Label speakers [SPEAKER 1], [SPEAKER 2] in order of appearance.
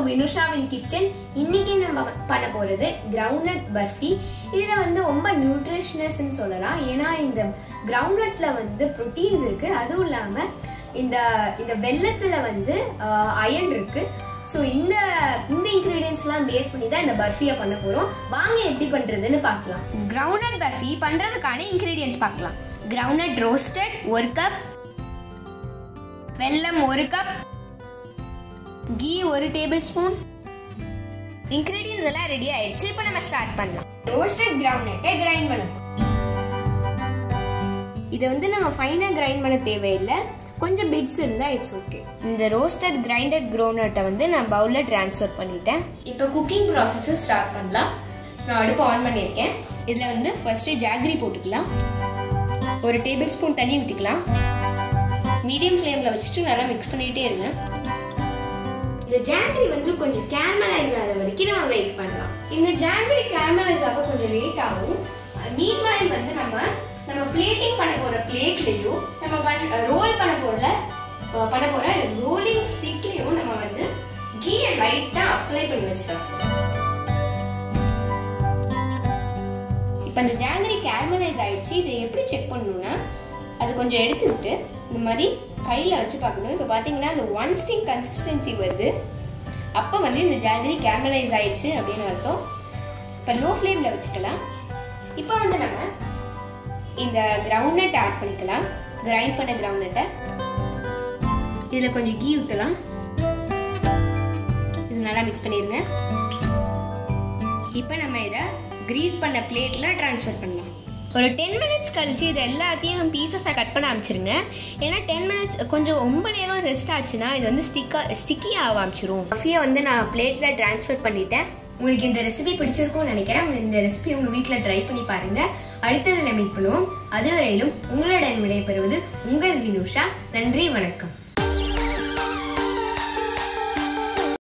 [SPEAKER 1] வினுஷாவின் kitchen இன்னைக்கு நம்ம பண்ண போறது கிரவுண்ட்நட் பர்ஃபி இதுல வந்து ரொம்ப நியூட்ரிஷனஸ்ன்னு சொல்லலாம் ஏன்னா இந்த கிரவுண்ட்நட்ல வந்து ப்ரோட்டீன்ஸ் இருக்கு அதுவும் இல்லாம இந்த இந்த வெள்ளத்துல வந்து அயன் இருக்கு ஸோ இந்த இந்த இன்க்ரீடியன்ஸ்லாம் பேஸ் பண்ணி தான் இந்த பர்ஃபியை பண்ண போறோம் வாங்க எப்படி பண்றதுன்னு பார்க்கலாம் கிரவுண்ட்நட் பர்ஃபி பண்றதுக்கான இன்க்ரீடியன்ஸ் பார்க்கலாம் கிரவுண்ட்நட் ரோஸ்டட் ஒரு கப் வெல்லம் ஒரு கப் கீ ஒரு டேபிள் ஸ்பூன் இன்கிரீடியன்ஸ் எல்லாம் ரெடி ஆயிடுச்சு இப்போ நம்ம ஸ்டார்ட் பண்ணலாம் ரோஸ்டட் கிரவுண்ட்நட்டை கிரைண்ட் பண்ண போறோம். இதை வந்து நம்ம ஃபைனாக கிரைண்ட் பண்ண தேவையில்லை கொஞ்சம் பிட்ஸ் இருந்தால் இட்ஸ் ஓகே இந்த ரோஸ்டட் கிரைண்டட் கிரவுண்ட்நட்டை வந்து நான் பவுலில் ட்ரான்ஸ்ஃபர் பண்ணிட்டேன் இப்போ குக்கிங் ப்ராசஸை ஸ்டார்ட் பண்ணலாம் நான் அடுப்பு ஆன் பண்ணியிருக்கேன் இதில் வந்து ஃபர்ஸ்ட்டு ஜாகரி போட்டுக்கலாம் ஒரு டேபிள் ஸ்பூன் தண்ணி ஊற்றிக்கலாம் மீடியம் ஃப்ளேமில் வச்சுட்டு நல்லா மிக்ஸ் பண்ணிகிட்டே இருங்க இந்த ஜாங்கரி வந்து கொஞ்சம் கேரமலைஸ் ஆகிற வரைக்கும் நம்ம வெயிட் பண்ணலாம் இந்த ஜாங்கரி கேரமலைஸ் ஆக கொஞ்சம் லேட் ஆகும் மீன்வாயில் வந்து நம்ம நம்ம பிளேட்டிங் பண்ண போற பிளேட்லயோ நம்ம ரோல் பண்ண போற அஹ், பண்ண போற ரோலிங் ஸ்டிக்லயும் நம்ம வந்து கீயை லைட்டா அப்ளை பண்ணி வச்சிடலாம் இப்போ இந்த ஜாங்கரி கேரமலைஸ் ஆயிடுச்சு இதை எப்படி செக் பண்ணணும்னா அது கொஞ்சம் எடுத்துக்கிட்டு இந்த மாதிரி கையில் வச்சு பார்க்கணும் இப்போ பார்த்தீங்கன்னா அந்த ஒன் ஸ்டிக் கன்சிஸ்டன்சி வருது அப்போ வந்து இந்த ஜாங்கரி கேரமலைஸ் ஆயிடுச்சு அப்படின்னு அர்த்தம் இப்போ லோ ஃப்ளேமில் வச்சுக்கலாம் இப்போ வந்து நம்ம இந்த கிரவுண்ட்நட் ஆட் பண்ணிக்கலாம் கிரைண்ட் பண்ண கிரவுண்ட்நட்டை இதில் கொஞ்சம் கீ ஊற்றலாம் இது நல்லா மிக்ஸ் பண்ணிடுங்க இப்போ நம்ம இதை கிரீஸ் பண்ண பிளேட்ல ட்ரான்ஸ்ஃபர் பண்ணலாம் ஒரு டென் மினிட்ஸ் கழிச்சு இது எல்லாத்தையும் பீசஸாக கட் பண்ண ஆரம்பிச்சிருங்க ஏன்னா டென் மினிட்ஸ் கொஞ்சம் ரொம்ப நேரம் ரெஸ்ட் ஆச்சுன்னா இது வந்து ஸ்டிக்காக ஸ்டிக்கி ஆக ஆரம்பிச்சிரும் கஃபியை வந்து நான் பிளேட்டில் ட்ரான்ஸ்ஃபர் பண்ணிட்டேன் உங்களுக்கு இந்த ரெசிபி பிடிச்சிருக்கும்னு நினைக்கிறேன் இந்த ரெசிபி உங்கள் வீட்டில் ட்ரை பண்ணி பாருங்க அடுத்ததில் மீட் பண்ணுவோம் அதுவரையிலும் உங்களுடன் விடைபெறுவது உங்கள் வினுஷா நன்றி வணக்கம்